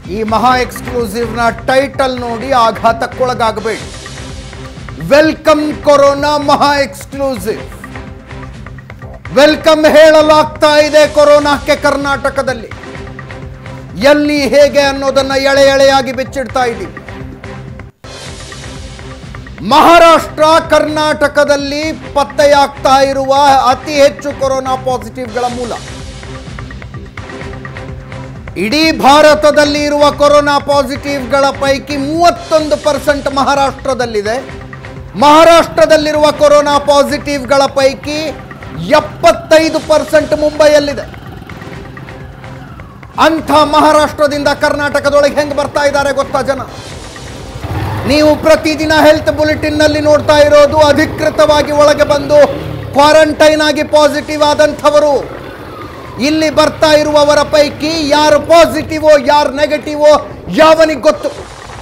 ಈ ಮಹಾ ಎಕ್ಸ್ಕ್ಲೂಸಿವ್ನ ಟೈಟಲ್ ನೋಡಿ ಆಘಾತಕ್ಕೊಳಗಾಗಬೇಡಿ ವೆಲ್ಕಮ್ ಕೊರೋನಾ ಮಹಾ ಎಕ್ಸ್ಕ್ಲೂಸಿವ್ ವೆಲ್ಕಮ್ ಹೇಳಲಾಗ್ತಾ ಇದೆ ಕೊರೋನಾಕ್ಕೆ ಕರ್ನಾಟಕದಲ್ಲಿ ಎಲ್ಲಿ ಹೇಗೆ ಅನ್ನೋದನ್ನ ಎಳೆ ಎಳೆಯಾಗಿ ಬಿಚ್ಚಿಡ್ತಾ ಇದ್ದೀವಿ ಮಹಾರಾಷ್ಟ್ರ ಕರ್ನಾಟಕದಲ್ಲಿ ಪತ್ತೆಯಾಗ್ತಾ ಇರುವ ಅತಿ ಹೆಚ್ಚು ಕೊರೋನಾ ಪಾಸಿಟಿವ್ಗಳ ಮೂಲ ಇಡೀ ಭಾರತದಲ್ಲಿ ಇರುವ ಕೊರೋನಾ ಪಾಸಿಟಿವ್ಗಳ ಪೈಕಿ ಮೂವತ್ತೊಂದು ಪರ್ಸೆಂಟ್ ಮಹಾರಾಷ್ಟ್ರದಲ್ಲಿದೆ ಮಹಾರಾಷ್ಟ್ರದಲ್ಲಿರುವ ಕೊರೋನಾ ಪಾಸಿಟಿವ್ಗಳ ಪೈಕಿ ಎಪ್ಪತ್ತೈದು ಪರ್ಸೆಂಟ್ ಮುಂಬೈಯಲ್ಲಿದೆ ಅಂಥ ಮಹಾರಾಷ್ಟ್ರದಿಂದ ಕರ್ನಾಟಕದೊಳಗೆ ಹೆಂಗೆ ಬರ್ತಾ ಇದ್ದಾರೆ ಗೊತ್ತಾ ಜನ ನೀವು ಪ್ರತಿದಿನ ಹೆಲ್ತ್ ಬುಲೆಟಿನ್ನಲ್ಲಿ ನೋಡ್ತಾ ಇರೋದು ಅಧಿಕೃತವಾಗಿ ಒಳಗೆ ಬಂದು ಕ್ವಾರಂಟೈನ್ ಆಗಿ ಪಾಸಿಟಿವ್ ಆದಂಥವರು ಇಲ್ಲಿ ಬರ್ತಾ ಇರುವವರ ಪೈಕಿ ಯಾರು ಪಾಸಿಟಿವೋ ಯಾರು ನೆಗೆಟಿವೋ ಯಾವನಿಗೆ ಗೊತ್ತು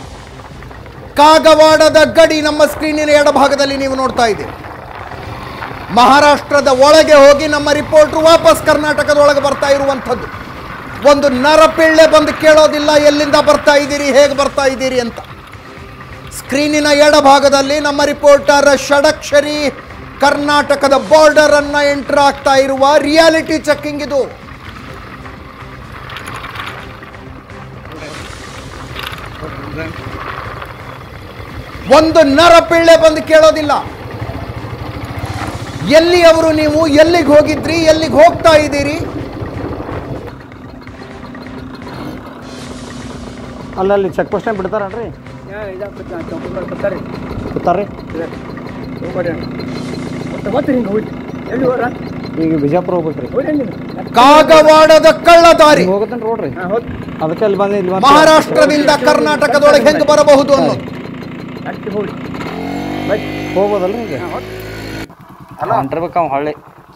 ಕಾಗವಾಡದ ಗಡಿ ನಮ್ಮ ಸ್ಕ್ರೀನಿನ ಎಡಭಾಗದಲ್ಲಿ ನೀವು ನೋಡ್ತಾ ಇದ್ದೀರಿ ಮಹಾರಾಷ್ಟ್ರದ ಒಳಗೆ ಹೋಗಿ ನಮ್ಮ ರಿಪೋರ್ಟ್ರು ವಾಪಸ್ ಕರ್ನಾಟಕದೊಳಗೆ ಬರ್ತಾ ಇರುವಂಥದ್ದು ಒಂದು ನರಪಿಳ್ಳೆ ಬಂದು ಕೇಳೋದಿಲ್ಲ ಎಲ್ಲಿಂದ ಬರ್ತಾ ಇದ್ದೀರಿ ಹೇಗೆ ಬರ್ತಾ ಇದ್ದೀರಿ ಅಂತ ಸ್ಕ್ರೀನಿನ ಎಡಭಾಗದಲ್ಲಿ ನಮ್ಮ ರಿಪೋರ್ಟರ್ ಷಡಕ್ಷರಿ ಕರ್ನಾಟಕದ ಬಾರ್ಡರ್ ಅನ್ನ ಎಂಟರ್ ಆಗ್ತಾ ಇರುವ ರಿಯಾಲಿಟಿ ಚೆಕ್ಕಿಂಗ್ ಇದು ಒಂದು ನರಪಿಳ್ಳೆ ಬಂದು ಕೇಳೋದಿಲ್ಲ ಎಲ್ಲಿ ಅವರು ನೀವು ಎಲ್ಲಿಗೆ ಹೋಗಿದ್ರಿ ಎಲ್ಲಿಗೆ ಹೋಗ್ತಾ ಇದ್ದೀರಿ ಅಲ್ಲಲ್ಲಿ ಚೆಕ್ ಪೋಸ್ಟ್ನಾಗ ಬಿಡ್ತಾರನ್ರಿ ಬಿಡ್ತಾರ್ರಿ ಎಲ್ಲಿ ಹೋರ ಈಗ ಬಿಜಾಪುರ ಹೋಗ್ಬೇಕ್ರಿ ಹೋರಿ ನೀನು ಕಾಗವಾಡದ ಕಳ್ಳದಾರಿ ಹಿಂಗ್ ಹೋಗತ್ತೇನ್ ರೋಡ್ರಿ ಹಾಂ ಹೋದ್ ಅದಕ್ಕೆ ಅಲ್ಲಿ ಬಂದು ಇಲ್ಲಿ ಬಂದು ಮಹಾರಾಷ್ಟ್ರದಿಂದ ಕರ್ನಾಟಕದೊಳಗೆ ಹೆಂಗೆ ಬರಬಹುದು ಅನ್ನೋದು ಅಷ್ಟು ಹೋಗಿ ಬೈ ಹೋಗ್ಬೋದಲ್ರಿ ಈಗ ಹಾಂ ಹೋದ್ ಹೊಂಟಿರ್ಬೇಕು ಅವ್ ಹಳ್ಳಿ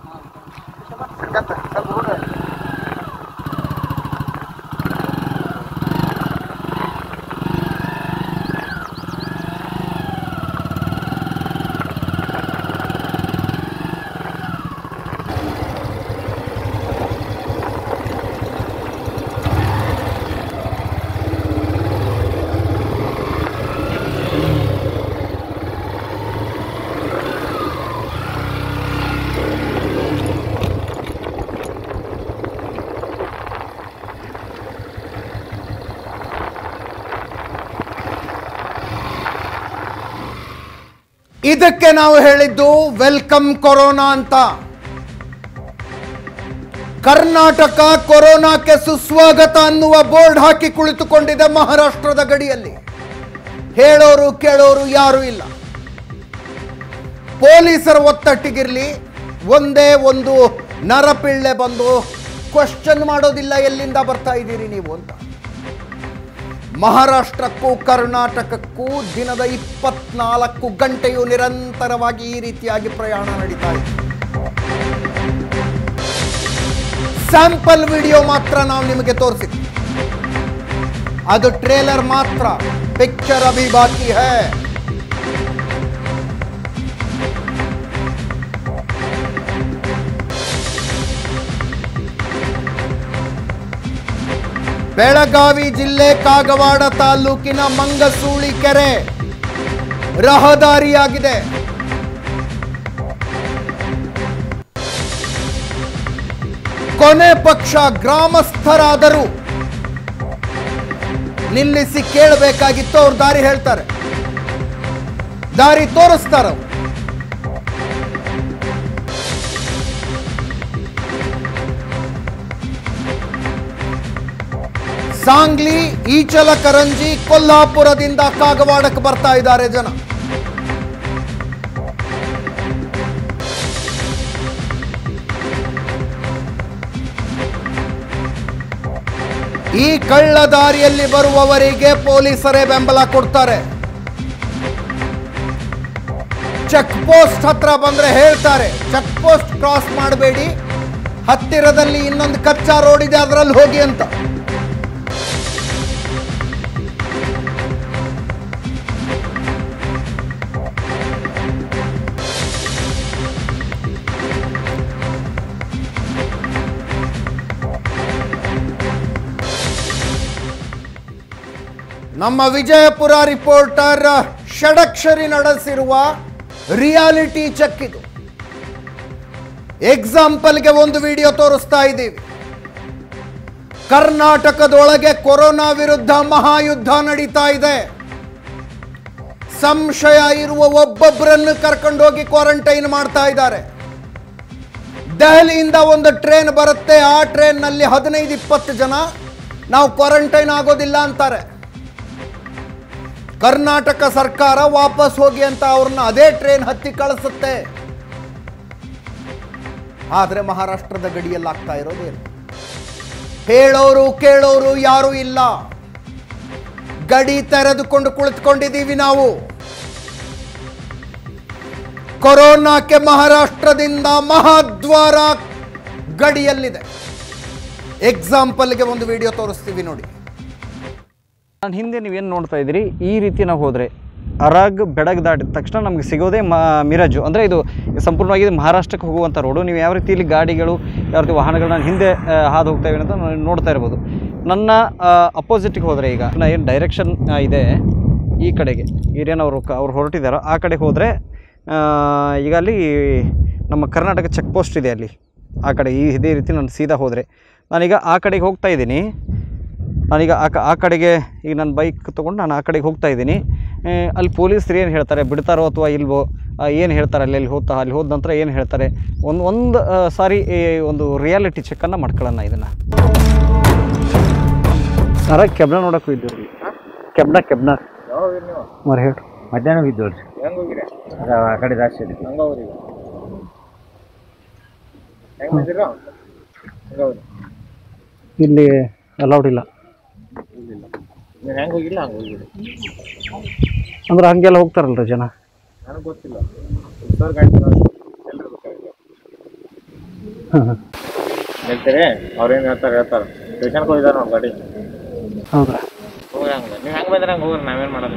ಇದಕ್ಕೆ ನಾವು ಹೇಳಿದ್ದು ವೆಲ್ಕಮ್ ಕೊರೋನಾ ಅಂತ ಕರ್ನಾಟಕ ಕೊರೋನಾಕ್ಕೆ ಸುಸ್ವಾಗತ ಅನ್ನುವ ಬೋರ್ಡ್ ಹಾಕಿ ಕುಳಿತುಕೊಂಡಿದೆ ಮಹಾರಾಷ್ಟ್ರದ ಗಡಿಯಲ್ಲಿ ಹೇಳೋರು ಕೇಳೋರು ಯಾರೂ ಇಲ್ಲ ಪೊಲೀಸರ ಒತ್ತಟ್ಟಿಗಿರ್ಲಿ ಒಂದೇ ಒಂದು ನರಪಿಳ್ಳೆ ಬಂದು ಕ್ವಶನ್ ಮಾಡೋದಿಲ್ಲ ಎಲ್ಲಿಂದ ಬರ್ತಾ ಇದ್ದೀರಿ ನೀವು ಅಂತ ಮಹಾರಾಷ್ಟ್ರಕ್ಕೂ ಕರ್ನಾಟಕಕ್ಕೂ ದಿನದ ಇಪ್ಪತ್ನಾಲ್ಕು ಗಂಟೆಯು ನಿರಂತರವಾಗಿ ಈ ರೀತಿಯಾಗಿ ಪ್ರಯಾಣ ನಡೀತಾ ಇದೆ ಸ್ಯಾಂಪಲ್ ವಿಡಿಯೋ ಮಾತ್ರ ನಾವು ನಿಮಗೆ ತೋರಿಸಿದ್ವಿ ಅದು ಟ್ರೇಲರ್ ಮಾತ್ರ ಪಿಕ್ಚರ್ ಅಭಿ ಬಾಕಿ ಹೈ ಬೆಳಗಾವಿ ಜಿಲ್ಲೆ ಕಾಗವಾಡ ತಾಲೂಕಿನ ಮಂಗಸೂಳಿ ಕೆರೆ ರಹದಾರಿಯಾಗಿದೆ ಕೊನೆ ಪಕ್ಷ ಗ್ರಾಮಸ್ಥರಾದರೂ ನಿಲ್ಲಿಸಿ ಕೇಳಬೇಕಾಗಿತ್ತು ಅವ್ರು ದಾರಿ ಹೇಳ್ತಾರೆ ದಾರಿ ತೋರಿಸ್ತಾರ ಅವ್ರು. ಸಾಂಗ್ಲಿ ಈಚಲಕರಂಜಿ ಕೊಲ್ಹಾಪುರದಿಂದ ಕಾಗವಾಡಕ್ಕೆ ಬರ್ತಾ ಇದ್ದಾರೆ ಜನ ಈ ಕಳ್ಳ ದಾರಿಯಲ್ಲಿ ಬರುವವರಿಗೆ ಪೊಲೀಸರೇ ಬೆಂಬಲ ಕೊಡ್ತಾರೆ ಚೆಕ್ ಪೋಸ್ಟ್ ಹತ್ರ ಬಂದ್ರೆ ಹೇಳ್ತಾರೆ ಚೆಕ್ ಪೋಸ್ಟ್ ಕ್ರಾಸ್ ಮಾಡಬೇಡಿ ಹತ್ತಿರದಲ್ಲಿ ಇನ್ನೊಂದು ಕಚ್ಚಾ ರೋಡ್ ಇದೆ ಅದರಲ್ಲಿ ಹೋಗಿ ಅಂತ ನಮ್ಮ ವಿಜಯಪುರ ರಿಪೋರ್ಟರ್ ಷಡಕ್ಷರಿ ನಡೆಸಿರುವ ರಿಯಾಲಿಟಿ ಚೆಕ್ ಇದು ಎಕ್ಸಾಂಪಲ್ಗೆ ಒಂದು ವಿಡಿಯೋ ತೋರಿಸ್ತಾ ಇದ್ದೀವಿ ಕರ್ನಾಟಕದೊಳಗೆ ಕೊರೋನಾ ವಿರುದ್ಧ ಮಹಾಯುದ್ಧ ನಡೀತಾ ಇದೆ ಸಂಶಯ ಇರುವ ಒಬ್ಬೊಬ್ಬರನ್ನು ಕರ್ಕೊಂಡೋಗಿ ಕ್ವಾರಂಟೈನ್ ಮಾಡ್ತಾ ಇದ್ದಾರೆ ದೆಹಲಿಯಿಂದ ಒಂದು ಟ್ರೈನ್ ಬರುತ್ತೆ ಆ ಟ್ರೈನ್ನಲ್ಲಿ ಹದಿನೈದು ಇಪ್ಪತ್ತು ಜನ ನಾವು ಕ್ವಾರಂಟೈನ್ ಆಗೋದಿಲ್ಲ ಅಂತಾರೆ ಕರ್ನಾಟಕ ಸರ್ಕಾರ ವಾಪಸ್ ಹೋಗಿ ಅಂತ ಅವ್ರನ್ನ ಅದೇ ಟ್ರೈನ್ ಹತ್ತಿ ಕಳಿಸುತ್ತೆ ಆದರೆ ಮಹಾರಾಷ್ಟ್ರದ ಗಡಿಯಲ್ಲಿ ಆಗ್ತಾ ಇರೋದೇನು ಹೇಳೋರು ಕೇಳೋರು ಯಾರೂ ಇಲ್ಲ ಗಡಿ ತೆರೆದುಕೊಂಡು ಕುಳಿತುಕೊಂಡಿದ್ದೀವಿ ನಾವು ಕೊರೋನಾಕ್ಕೆ ಮಹಾರಾಷ್ಟ್ರದಿಂದ ಮಹಾದ್ವಾರ ಗಡಿಯಲ್ಲಿದೆ ಎಕ್ಸಾಂಪಲ್ಗೆ ಒಂದು ವಿಡಿಯೋ ತೋರಿಸ್ತೀವಿ ನೋಡಿ ನಾನು ಹಿಂದೆ ನೀವೇನು ನೋಡ್ತಾ ಇದ್ದೀರಿ ಈ ರೀತಿ ನಾವು ಹೋದರೆ ಅರಾಗ್ ಬೆಡಗ್ ದಾಟಿದ ತಕ್ಷಣ ನಮಗೆ ಸಿಗೋದೇ ಮಾ ಮಿರಾಜು ಅಂದರೆ ಇದು ಸಂಪೂರ್ಣವಾಗಿ ಇದು ಮಹಾರಾಷ್ಟ್ರಕ್ಕೆ ಹೋಗುವಂಥ ರೋಡು ನೀವು ಯಾವ ರೀತಿಯಲ್ಲಿ ಗಾಡಿಗಳು ಯಾವ ರೀತಿ ವಾಹನಗಳನ್ನ ಹಿಂದೆ ಆ, ಹಾದು ಹೋಗ್ತಾ ಇವೆ ಅಂತ ನಾನು ನೋಡ್ತಾ ಇರ್ಬೋದು ನನ್ನ ಅಪೋಸಿಟಿಗೆ ಹೋದರೆ ಈಗ ನಾ ಏನು ಡೈರೆಕ್ಷನ್ ಇದೆ ಈ ಕಡೆಗೆ ಈರೇನು ಅವರು ಅವ್ರು ಹೊರಟಿದ್ದಾರೋ ಆ ಕಡೆ ಹೋದರೆ ಈಗ ಅಲ್ಲಿ ನಮ್ಮ ಕರ್ನಾಟಕ ಚೆಕ್ ಪೋಸ್ಟ್ ಇದೆ ಅಲ್ಲಿ ಆ ಕಡೆ ಈ ಇದೇ ರೀತಿ ನಾನು ಸೀದಾ ಹೋದರೆ ನಾನೀಗ ಆ ಕಡೆಗೆ ಹೋಗ್ತಾ ಇದ್ದೀನಿ ನಾನೀಗ ಆ ಕ- ಆ ಕಡೆಗೆ ಈಗ ನನ್ನ ಬೈಕ್ ತೊಗೊಂಡು ನಾನು ಆ ಕಡೆಗೆ ಹೋಗ್ತಾ ಇದ್ದೀನಿ ಆ, ಅಲ್ಲಿ ಪೊಲೀಸರು ಏನು ಹೇಳ್ತಾರೆ ಬಿಡ್ತಾರೋ ಅಥವಾ ಇಲ್ವೋ ಏನು ಹೇಳ್ತಾರೆ ಅಲ್ಲಿ ಅಲ್ಲಿ ಹೋಗ್ತಾ ಅಲ್ಲಿ ಹೋದ ನಂತರ ಏನು ಹೇಳ್ತಾರೆ ಒಂದು ಒಂದು ಆ, ಸಾರಿ ಈ ಒಂದು ರಿಯಾಲಿಟಿ ಚೆಕ್ಕನ್ನು ಮಾಡ್ಕೊಳ್ಳೋಣ ಇದನ್ನು ಸರ ಕೆಬ್ನ ನೋಡಕ್ಕೆ ಹೋಗಿದ್ದೀವಿ ಕೆಬ್ನ ಕೆಬ್ನ ಮರ ಹೇಳಿ ಮಧ್ಯಾಹ್ನ ಬಿದ್ದೋಳ್ರಿ ಹೆಂಗ್ ಹೋಗಿರಿ ಅದ ಆ ಕಡೆ ಜಾಸ್ತಿ ಅದಕ್ಕೆ ಹಂಗ ಹೋಗ್ರಿ ಹೆಂಗ್ ಬಂದಿರ ಹಂಗ ಹೋಗ್ರಿ ಇಲ್ಲಿ ಅಲೌಡ್ ಇಲ್ಲ ನೀನು ಹೆಂಗ್ ಹೋಗಿಲ್ಲ ಹಂಗ ಹೋಗಿರಿ ಅಂದ್ರೆ ಹಂಗೆಲ್ಲ ಹೋಗ್ತಾರಲ್ರಿ ಜನ ನನಗೆ ಗೊತ್ತಿಲ್ಲ ಸರ್ ಗಾಡಿ ಎಲ್ರು ಗೊತ್ತಾಗಿಲ್ಲ ಹೇಳ್ತೀರಿ ಅವ್ರೇನು ಹೇಳ್ತಾರೆ ಹೇಳ್ತಾರೆ ಸ್ಟೇಷನ್ಗೆ ಹೋಗಿದಾರೆ ನಾವು ಗಾಡಿ ಹೌದಾ ಹೋಗಿ ಹಂಗೆ ನೀವು ಹೆಂಗೆ ಬಂದ್ರೆ ಹಂಗೆ ಹೋಗ್ರಿ ನಾವೇನು ಮಾಡೋದು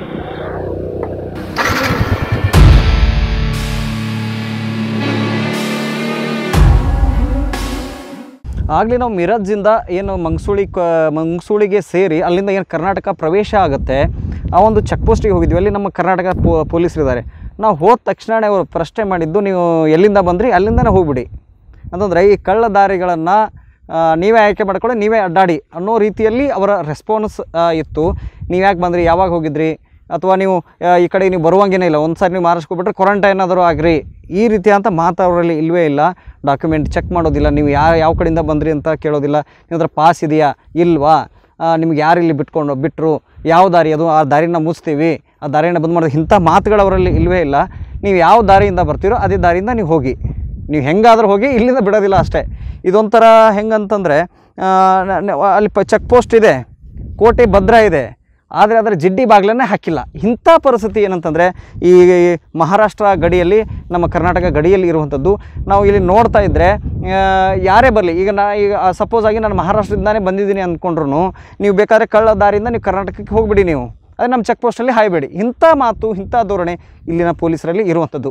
ಆಗಲೇ ನಾವು ಮಿರಜ್ಜಿಂದ ಏನು ಮಂಗಸೂಳಿ ಕ ಮಂಗಸೂಳಿಗೆ ಸೇರಿ ಅಲ್ಲಿಂದ ಏನು ಕರ್ನಾಟಕ ಪ್ರವೇಶ ಆಗುತ್ತೆ ಆ ಒಂದು ಚೆಕ್ ಪೋಸ್ಟಿಗೆ ಹೋಗಿದ್ವಿ ಅಲ್ಲಿ ನಮ್ಮ ಕರ್ನಾಟಕ ಪೊ ಪೊಲೀಸರು ಇದ್ದಾರೆ ನಾವು ಹೋದ ತಕ್ಷಣವೇ ಅವರು ಪ್ರಶ್ನೆ ಮಾಡಿದ್ದು ನೀವು ಎಲ್ಲಿಂದ ಬಂದ್ರಿ ಅಲ್ಲಿಂದನೇ ಹೋಗ್ಬಿಡಿ ಅಂತಂದರೆ ಈ ಕಳ್ಳ ದಾರಿಗಳನ್ನು ನೀವೇ ಆಯ್ಕೆ ಮಾಡ್ಕೊಳ್ಳಿ ನೀವೇ ಅಡ್ಡಾಡಿ ಅನ್ನೋ ರೀತಿಯಲ್ಲಿ ಅವರ ರೆಸ್ಪಾನ್ಸ್ ಇತ್ತು ನೀವು ಯಾಕೆ ಬಂದ್ರಿ ಯಾವಾಗ ಹೋಗಿದ್ರಿ ಅಥವಾ ನೀವು ಆ, ಈ ಕಡೆ ನೀವು ಬರುವಂಗೇನೇ ಇಲ್ಲ ಒಂದು ಸಾರಿ ನೀವು ಮಹಾರಾಷ್ಟ್ರಕ್ಕೆ ಕ್ವಾರಂಟೈನ್ ಆದರೂ ಆಗ್ರಿ ಈ ರೀತಿ ಅಂತ ಮಾತು ಅವರಲ್ಲಿ ಇಲ್ಲವೇ ಇಲ್ಲ ಡಾಕ್ಯುಮೆಂಟ್ ಚೆಕ್ ಮಾಡೋದಿಲ್ಲ ನೀವು ಯಾವ ಯಾವ ಕಡೆಯಿಂದ ಬಂದ್ರಿ ಅಂತ ಕೇಳೋದಿಲ್ಲ ನಿಮ್ಮ ಹತ್ರ ಪಾಸ್ ಇದೆಯಾ ಇಲ್ವಾ ಆ, ನಿಮ್ಗೆ ಯಾರು ಇಲ್ಲಿ ಬಿಟ್ಕೊಂಡು ಬಿಟ್ಟರು ಯಾವ ದಾರಿ ಅದು ಆ ದಾರಿನ ಮುಚ್ತೀವಿ ಆ ದಾರಿನ ಬಂದ್ ಮಾಡೋದು ಇಂಥ ಮಾತುಗಳು ಅವರಲ್ಲಿ ಇಲ್ಲವೇ ಇಲ್ಲ ನೀವು ಯಾವ ದಾರಿಯಿಂದ ಬರ್ತೀರೋ ಅದೇ ದಾರಿಯಿಂದ ನೀವು ಹೋಗಿ ನೀವು ಹೆಂಗಾದ್ರೂ ಹೋಗಿ ಇಲ್ಲಿಂದ ಬಿಡೋದಿಲ್ಲ ಅಷ್ಟೇ ಇದೊಂಥರ ಹೆಂಗಂತಂದರೆ ಆ, ನ- ನ- ಅಲ್ಲಿ ಪ ಚೆಕ್ ಪೋಸ್ಟ್ ಇದೆ ಕೋಟೆ ಭದ್ರ ಇದೆ ಆದರೆ ಅದರ ಜಿಡ್ಡಿ ಬಾಗಿಲನ್ನೇ ಹಾಕಿಲ್ಲ ಇಂಥ ಪರಿಸ್ಥಿತಿ ಏನಂತಂದರೆ ಈ ಮಹಾರಾಷ್ಟ್ರ ಗಡಿಯಲ್ಲಿ ನಮ್ಮ ಕರ್ನಾಟಕ ಗಡಿಯಲ್ಲಿ ಇರುವಂಥದ್ದು ನಾವು ಇಲ್ಲಿ ನೋಡ್ತಾ ಇದ್ದರೆ ಯಾರೇ ಬರಲಿ ಈಗ ನಾ ಈಗ ಸಪೋಸ್ ಆಗಿ ನಾನು ಮಹಾರಾಷ್ಟ್ರದಿಂದಾನೇ ಬಂದಿದ್ದೀನಿ ಅಂದ್ಕೊಂಡ್ರು ನೀವು ಬೇಕಾದ್ರೆ ಕಳ್ಳ ದಾರಿಯಿಂದ ನೀವು ಕರ್ನಾಟಕಕ್ಕೆ ಹೋಗ್ಬಿಡಿ ನೀವು ಅದು ನಮ್ಮ ಚೆಕ್ ಪೋಸ್ಟಲ್ಲಿ ಹಾಯಬೇಡಿ ಇಂಥ ಮಾತು ಇಂಥ ಧೋರಣೆ ಇಲ್ಲಿನ ಪೊಲೀಸರಲ್ಲಿ ಇರುವಂಥದ್ದು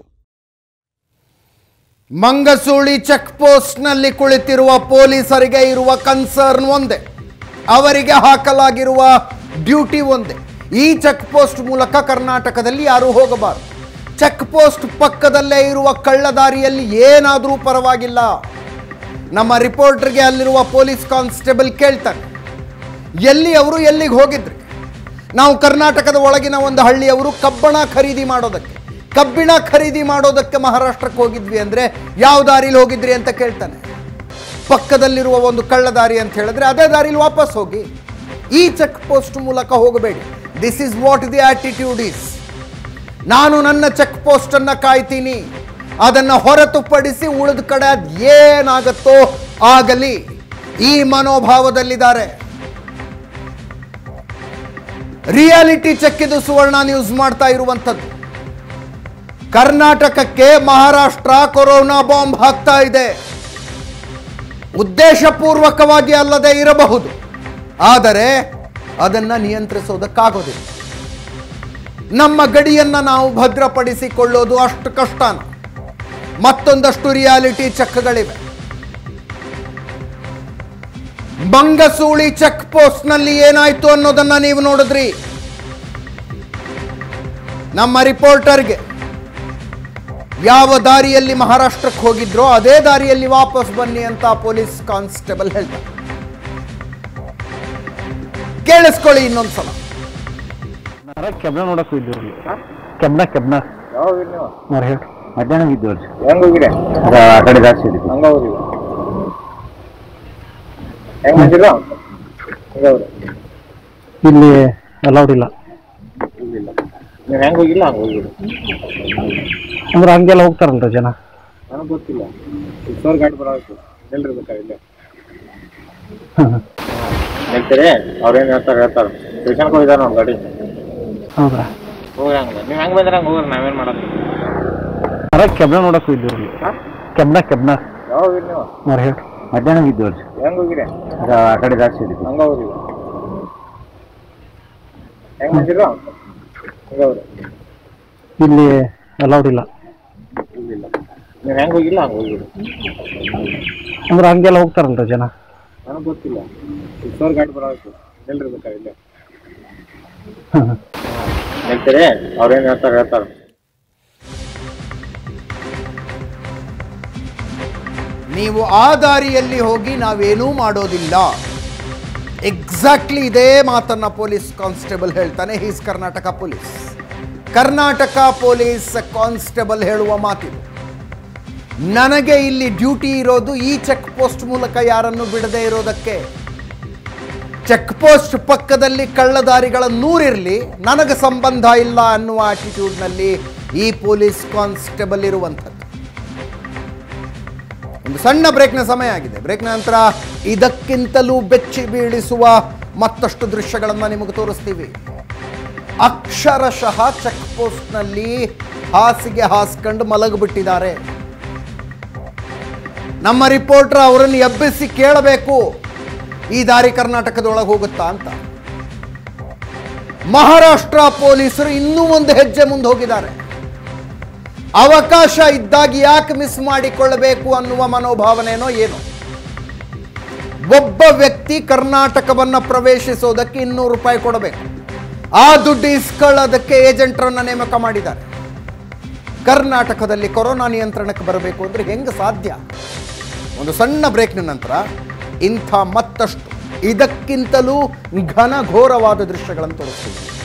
ಮಂಗಸೂಳಿ ಚೆಕ್ ಪೋಸ್ಟ್ನಲ್ಲಿ ಕುಳಿತಿರುವ ಪೊಲೀಸರಿಗೆ ಇರುವ ಕನ್ಸರ್ನ್ ಒಂದೇ ಅವರಿಗೆ ಹಾಕಲಾಗಿರುವ ಡ್ಯೂಟಿ ಒಂದೇ ಈ ಚೆಕ್ ಪೋಸ್ಟ್ ಮೂಲಕ ಕರ್ನಾಟಕದಲ್ಲಿ ಯಾರೂ ಹೋಗಬಾರದು ಚೆಕ್ ಪೋಸ್ಟ್ ಪಕ್ಕದಲ್ಲೇ ಇರುವ ಕಳ್ಳದಾರಿಯಲ್ಲಿ ಏನಾದರೂ ಪರವಾಗಿಲ್ಲ ನಮ್ಮ ರಿಪೋರ್ಟರ್ಗೆ ಅಲ್ಲಿರುವ ಪೊಲೀಸ್ ಕಾನ್ಸ್ಟೇಬಲ್ ಕೇಳ್ತಾನೆ ಎಲ್ಲಿ ಅವರು ಎಲ್ಲಿಗೆ ಹೋಗಿದ್ರಿ ನಾವು ಕರ್ನಾಟಕದ ಒಳಗಿನ ಒಂದು ಹಳ್ಳಿಯವರು ಕಬ್ಬಣ ಖರೀದಿ ಮಾಡೋದಕ್ಕೆ ಕಬ್ಬಿಣ ಖರೀದಿ ಮಾಡೋದಕ್ಕೆ ಮಹಾರಾಷ್ಟ್ರಕ್ಕೆ ಹೋಗಿದ್ವಿ ಅಂದರೆ ಯಾವ ದಾರಿಲಿ ಹೋಗಿದ್ರಿ ಅಂತ ಕೇಳ್ತಾನೆ ಪಕ್ಕದಲ್ಲಿರುವ ಒಂದು ಕಳ್ಳ ದಾರಿ ಅಂತ ಹೇಳಿದ್ರೆ ಅದೇ ದಾರಿಲಿ ವಾಪಸ್ ಹೋಗಿ ಈ ಚೆಕ್ ಪೋಸ್ಟ್ ಮೂಲಕ ಹೋಗಬೇಡಿ this is what the attitude is ನಾನು ನನ್ನ ಚೆಕ್ ಪೋಸ್ಟ್ ಅನ್ನ ಕಾಯ್ತೀನಿ ಅದನ್ನ ಹೊರತುಪಡಿಸಿ ಉಳಿದ ಕಡೆ ಅದ್ ಏನಾಗತ್ತೋ ಆಗಲಿ ಈ ಮನೋಭಾವದಲ್ಲಿದ್ದಾರೆ ರಿಯಾಲಿಟಿ ಚೆಕ್ ಇದು ಸುವರ್ಣ ನ್ಯೂಸ್ ಮಾಡ್ತಾ ಇರುವಂಥದ್ದು ಕರ್ನಾಟಕಕ್ಕೆ ಮಹಾರಾಷ್ಟ್ರ ಕೊರೋನಾ ಬಾಂಬ್ ಹಾಕ್ತಾ ಇದೆ ಉದ್ದೇಶಪೂರ್ವಕವಾಗಿ ಅಲ್ಲದೆ ಇರಬಹುದು ಆದರೆ ಅದನ್ನ ನಿಯಂತ್ರಿಸೋದಕ್ಕಾಗೋದಿಲ್ಲ ನಮ್ಮ ಗಡಿಯನ್ನ ನಾವು ಭದ್ರಪಡಿಸಿಕೊಳ್ಳೋದು ಅಷ್ಟು ಕಷ್ಟನ ಮತ್ತೊಂದಷ್ಟು ರಿಯಾಲಿಟಿ ಚೆಕ್ಗಳಿವೆ ಮಂಗಸೂಳಿ ಚೆಕ್ ಪೋಸ್ಟ್ ನಲ್ಲಿ ಏನಾಯ್ತು ಅನ್ನೋದನ್ನ ನೀವು ನೋಡಿದ್ರಿ ನಮ್ಮ ರಿಪೋರ್ಟರ್ಗೆ ಯಾವ ದಾರಿಯಲ್ಲಿ ಮಹಾರಾಷ್ಟ್ರಕ್ಕೆ ಹೋಗಿದ್ರೋ ಅದೇ ದಾರಿಯಲ್ಲಿ ವಾಪಸ್ ಬನ್ನಿ ಅಂತ ಪೊಲೀಸ್ ಕಾನ್ಸ್ಟೇಬಲ್ ಹೇಳ್ತಾರೆ ಕೇಳಿಸ್ಕೊಳ್ಳಿ ಇನ್ನೊಂದ್ಸಲ ಕೆಬ್ನ ನೋಡಕ್ ಹೋಗಿದ್ದೀವಿ ಕೆಬ್ನ ಕೆಬ್ನ ಯಾವಾಗ ಹೋಗಿರಿ ನೀವು ನೋಡಿ ಹೇಳಿ ಮಧ್ಯಾಹ್ನ ಇದ್ದೀವಿ ಹೆಂಗ್ ಹೋಗಿರಿ ಆ ಕಡೆ ಜಾಸ್ತಿ ಇದೆ ಹಂಗ ಹೋಗ್ರಿ ಹೆಂಗ್ ಬಂದಿರ ಹಂಗ ಹೋಗ್ರಿ ಇಲ್ಲಿ ಅಲೌಡ್ ಇಲ್ಲ ಇಲ್ಲ ನೀವು ಹೆಂಗ್ ಹೋಗಿಲ್ಲ ಹಂಗ ಹೋಗಿರಿ ಅಂದ್ರೆ ಹಂಗೆಲ್ಲ ಹೋಗ್ತಾರಲ್ರ ಜನ ನನಗೆ ಗೊತ್ತಿಲ್ಲ ಇಷ್ಟೋರ್ ಗಾಡಿ ಬರೋದು ಎಲ್ಲಿರ್ಬೇಕಾ ಇಲ್ಲೇ ಹೇಳ್ತೀರಿ ಅವ್ರೇನ್ ಹೇಳ್ತಾರೆ ಹೇಳ್ತಾರೆ ಸ್ಟೇಷನ್ಗೆ ಹೋಗಿದಾರ ನೋಡಿ ಗಾಡಿ ಹೌದಾ ಹೋಗ್ರಿ ಹಂಗ ನೀವು ಹೆಂಗ್ ಬಂದ್ರೆ ಹಂಗ ಹೋಗ್ರಿ ನಾವೇನ್ ಮಾಡೋದು ಅರ ಕೆಬ್ನ ನೋಡಕ್ ಹೋಗಿದ್ದೀವಿ ಕೆಬ್ನ ಕೆಬ್ನ ಯಾವಾಗ ಹೋಗಿರಿ ನೀವು ನೋಡಿ ಹೇಳಿ ಮಧ್ಯಾಹ್ನ ಇದ್ದೀವಿ ಹೆಂಗ್ ಹೋಗಿರಿ ಆ ಕಡೆ ಜಾಸ್ತಿ ಇದೆ ಹಂಗ ಹೋಗ್ರಿ ಹೆಂಗ್ ಬಂದಿರ ಹಂಗ ಹೋಗ್ರಿ ಇಲ್ಲಿ ಅಲೌಡ್ ಇಲ್ಲ ಇಲ್ಲ ನೀವು ಹೆಂಗ್ ಹೋಗಿಲ್ಲ ಹಂಗ ಹೋಗಿರಿ ಅಂದ್ರೆ ಹಂಗೆಲ್ಲ ಹೋಗ್ತಾರಲ್ರ ಜನ ನನಗೆ ಗೊತ್ತಿಲ್ಲ ಇಷ್ಟೋರ್ ಗಾಡಿ ಬರೋದು ಎಲ್ಲಿರ್ಬೇಕಾ ಇಲ್ಲೇ ಹೇಳ್ತೀರಿ ಅವ್ರೇನ್ ಹೇಳ್ತಾರೆ ಹೇಳ್ತಾರೆ ನೀವು ಆ ದಾರಿಯಲ್ಲಿ ಹೋಗಿ ನಾವೇನೂ ಮಾಡೋದಿಲ್ಲ ಎಕ್ಸಾಕ್ಟ್ಲಿ ಇದೇ ಮಾತನ್ನ ಪೊಲೀಸ್ ಕಾನ್ಸ್ಟೇಬಲ್ ಹೇಳ್ತಾನೆ he's Karnataka police Karnataka police constable ಹೇಳುವ ಮಾತಿದು ನನಗೆ ಇಲ್ಲಿ ಡ್ಯೂಟಿ ಇರೋದು ಈ ಚೆಕ್ ಪೋಸ್ಟ್ ಮೂಲಕ ಯಾರನ್ನು ಬಿಡದೇ ಇರೋದಕ್ಕೆ ಚೆಕ್ ಪೋಸ್ಟ್ ಪಕ್ಕದಲ್ಲಿ ಕಳ್ಳದಾರಿಗಳ ನೂರಿರಲಿ ನನಗೆ ಸಂಬಂಧ ಇಲ್ಲ ಅನ್ನುವ ಆಟಿಟ್ಯೂಡ್ನಲ್ಲಿ ಈ ಪೊಲೀಸ್ ಕಾನ್ಸ್ಟೇಬಲ್ ಇರುವಂಥದ್ದು ಒಂದು ಸಣ್ಣ ಬ್ರೇಕ್ನ ಸಮಯ ಆಗಿದೆ ಬ್ರೇಕ್ನ ನಂತರ ಇದಕ್ಕಿಂತಲೂ ಬೆಚ್ಚಿ ಬೀಳಿಸುವ ಮತ್ತಷ್ಟು ದೃಶ್ಯಗಳನ್ನು ನಿಮಗೆ ತೋರಿಸ್ತೀವಿ ಅಕ್ಷರಶಃ ಚೆಕ್ ಪೋಸ್ಟ್ನಲ್ಲಿ ಹಾಸಿಗೆ ಹಾಸ್ಕೊಂಡು ಮಲಗಿಬಿಟ್ಟಿದ್ದಾರೆ ನಮ್ಮ ರಿಪೋರ್ಟರ್ ಅವರನ್ನು ಎಬ್ಬಿಸಿ ಕೇಳಬೇಕು ಈ ದಾರಿ ಕರ್ನಾಟಕದೊಳಗೆ ಹೋಗುತ್ತಾ ಅಂತ ಮಹಾರಾಷ್ಟ್ರ ಪೊಲೀಸರು ಇನ್ನೂ ಒಂದು ಹೆಜ್ಜೆ ಮುಂದೆ ಹೋಗಿದ್ದಾರೆ ಅವಕಾಶ ಇದ್ದಾಗ ಯಾಕೆ ಮಿಸ್ ಮಾಡಿಕೊಳ್ಳಬೇಕು ಅನ್ನುವ ಮನೋಭಾವನೆನೋ ಏನೋ ಒಬ್ಬ ವ್ಯಕ್ತಿ ಕರ್ನಾಟಕವನ್ನ ಪ್ರವೇಶಿಸೋದಕ್ಕೆ ಇನ್ನೂರು ರೂಪಾಯಿ ಕೊಡಬೇಕು ಆ ದುಡ್ಡು ಇಸ್ಕೊಳ್ಳೋದಕ್ಕೆ ಏಜೆಂಟರನ್ನ ನೇಮಕ ಮಾಡಿದ್ದಾರೆ ಕರ್ನಾಟಕದಲ್ಲಿ ಕೊರೋನಾ ನಿಯಂತ್ರಣಕ್ಕೆ ಬರಬೇಕು ಅಂದ್ರೆ ಹೆಂಗೆ ಸಾಧ್ಯ ಒಂದು ಸಣ್ಣ ಬ್ರೇಕ್ನ ನಂತರ ಇಂಥ ಮತ್ತಷ್ಟು ಇದಕ್ಕಿಂತಲೂ ಘನಘೋರವಾದ ದೃಶ್ಯಗಳನ್ನು ತೋರಿಸ್ತೀವಿ